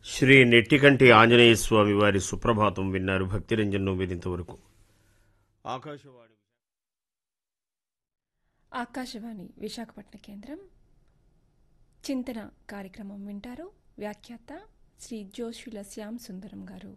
శ్రీ నెట్టికంటి ఆంజనేయ స్వామి వారి సుప్రభాతం విన్నారు భక్తిరంజన్ మీరింతవరకు ఆకాశవాణి ఆకాశవాణి విశాఖపట్నం కేంద్రం చింతన కార్యక్రమం వింటారు వ్యాఖ్యాత శ్రీ జోషుల శ్యామ్ సుందరం గారు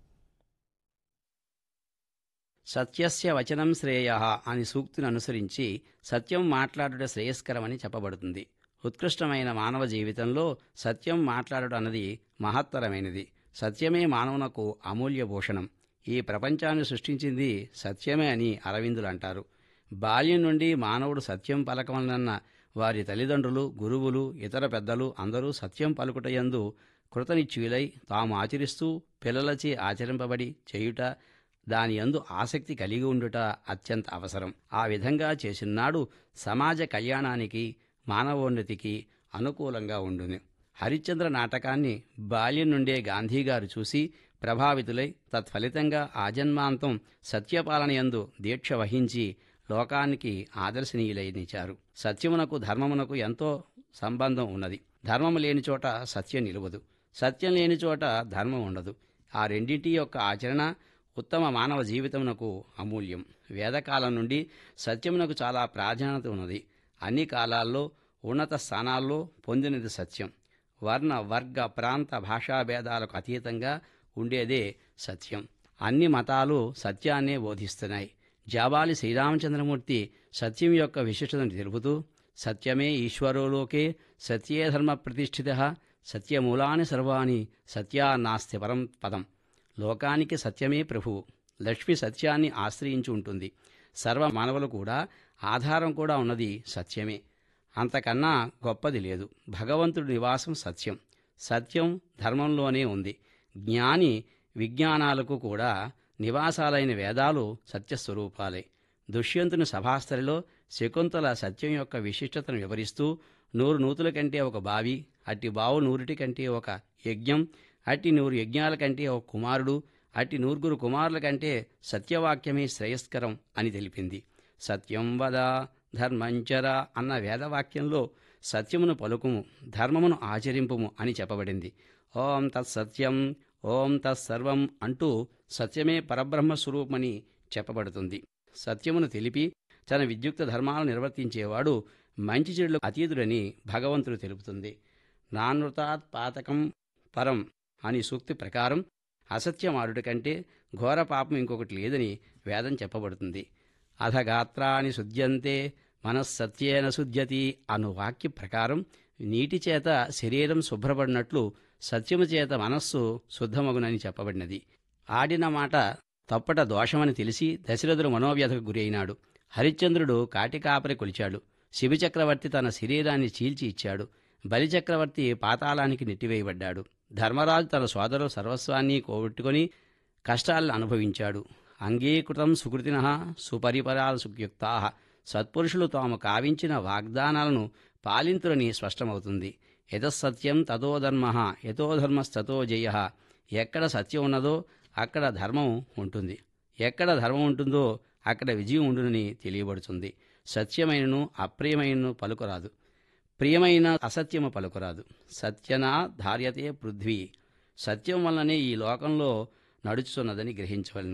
సత్యస్య వచనం శ్రేయ అని సూక్తిని అనుసరించి సత్యం మాట్లాడుట శ్రేయస్కరమని చెప్పబడుతుంది ఉత్కృష్టమైన మానవ జీవితంలో సత్యం మాట్లాడుట అన్నది మహత్తరమైనది సత్యమే మానవునకు అమూల్య భూషణం ఈ ప్రపంచాన్ని సృష్టించింది సత్యమే అని అరవిందులు అంటారు బాల్యం నుండి మానవుడు సత్యం పలకమలనన్న వారి తల్లిదండ్రులు గురువులు ఇతర పెద్దలు అందరూ సత్యం పలుకుటయందు కృతనిశ్చయులై తాము ఆచరిస్తూ పిల్లలచే ఆచరింపబడి చేయుట దాని యందు ఆసక్తి కలిగి ఉండుట అత్యంత అవసరం ఆ విధంగా చేసినాడు సమాజ కళ్యాణానికి మానవోన్నతికి అనుకూలంగా ఉండును హరిశ్చంద్ర నాటకాన్ని బాల్యం నుండే గాంధీగారు చూసి ప్రభావితులై తత్ఫలితంగా ఆజన్మాంతం సత్యపాలన యందు దీక్ష వహించి లోకానికి ఆదర్శనీయులైనిచారు సత్యమునకు ధర్మమునకు ఎంతో సంబంధం ఉన్నది ధర్మము లేని చోట సత్యం నిలువదు సత్యం లేని చోట ధర్మం ఉండదు ఆ రెండింటి యొక్క ఆచరణ ఉత్తమ మానవ జీవితమునకు అమూల్యం వేదకాలం నుండి సత్యమునకు చాలా ప్రాధాన్యత ఉన్నది అన్ని కాలాల్లో ఉన్నత స్థానాల్లో పొందినది సత్యం వర్ణ వర్గ ప్రాంత భాషా భేదాలకు అతీతంగా ఉండేదే సత్యం అన్ని మతాలు సత్యాన్నే బోధిస్తున్నాయి జాబాలి శ్రీరామచంద్రమూర్తి సత్యం యొక్క విశిష్టతను తెలుపుతూ సత్యమే ఈశ్వరోలోకే సత్యే ధర్మ ప్రతిష్ఠిత సత్యమూలాని సర్వాణి సత్యా నాస్తి పరం పదం లోకానికి సత్యమే ప్రభువు లక్ష్మి సత్యాన్ని ఆశ్రయించి ఉంటుంది సర్వ మానవులు కూడా ఆధారం కూడా ఉన్నది సత్యమే అంతకన్నా గొప్పది లేదు భగవంతుడి నివాసం సత్యం సత్యం ధర్మంలోనే ఉంది జ్ఞాని విజ్ఞానాలకు కూడా నివాసాలైన వేదాలు సత్యస్వరూపాలే దుష్యంతుని సభాస్థలిలో శకుంతల సత్యం యొక్క విశిష్టతను వివరిస్తూ నూరు నూతుల కంటే ఒక బావి అట్టి బావు నూరుటి కంటే ఒక యజ్ఞం అట్టి నూరు యజ్ఞాల కంటే ఒక కుమారుడు అట్టి నూరుగురు కుమారుల కంటే సత్యవాక్యమే శ్రేయస్కరం అని తెలిపింది సత్యం వద ధర్మంచర అన్న వేదవాక్యంలో సత్యమును పలుకుము ధర్మమును ఆచరింపుము అని చెప్పబడింది ఓం తత్సత్యం ఓం తత్సర్వం అంటూ సత్యమే పరబ్రహ్మ స్వరూపమని చెప్పబడుతుంది సత్యమును తెలిపి తన విద్యుక్త ధర్మాలను నిర్వర్తించేవాడు మంచి చెడులకు అతీతుడని భగవంతుడు తెలుపుతుంది నానృతాత్ పాతకం పరం అని సూక్తి ప్రకారం అసత్యమాడుట కంటే ఘోర పాపం ఇంకొకటి లేదని వేదం చెప్పబడుతుంది అధగాత్రాన్ని శుద్ధ్యంతే మనస్సత్యేన శుద్ధ్యతి అను వాక్య ప్రకారం నీటి చేత శరీరం శుభ్రపడినట్లు సత్యము చేత మనస్సు శుద్ధమగునని చెప్పబడినది ఆడిన మాట తప్పట దోషమని తెలిసి దశరథుడు మనోవ్యధకు గురైనాడు హరిశ్చంద్రుడు కాటికాపరి కొలిచాడు శివచక్రవర్తి తన శరీరాన్ని చీల్చి ఇచ్చాడు బలిచక్రవర్తి పాతాళానికి నెట్టివేయబడ్డాడు ధర్మరాజు తన సోదరు సర్వస్వాన్ని కోబెట్టుకుని కష్టాలను అనుభవించాడు అంగీకృతం సుకృతిన సుపరిపరాల సుయుక్తా సత్పురుషులు తాము కావించిన వాగ్దానాలను పాలింతురని స్పష్టమవుతుంది యతసత్యం తతో ధర్మ యతో ధర్మస్తతో జయ ఎక్కడ సత్యం ఉన్నదో అక్కడ ధర్మం ఉంటుంది ఎక్కడ ధర్మం ఉంటుందో అక్కడ విజయం ఉండునని తెలియబడుతుంది సత్యమైనను అప్రియమైనను పలుకురాదు ప్రియమైన అసత్యము పలుకురాదు సత్యనా ధార్యతే పృథ్వీ సత్యం వల్లనే ఈ లోకంలో నడుచుతున్నదని గ్రహించవలను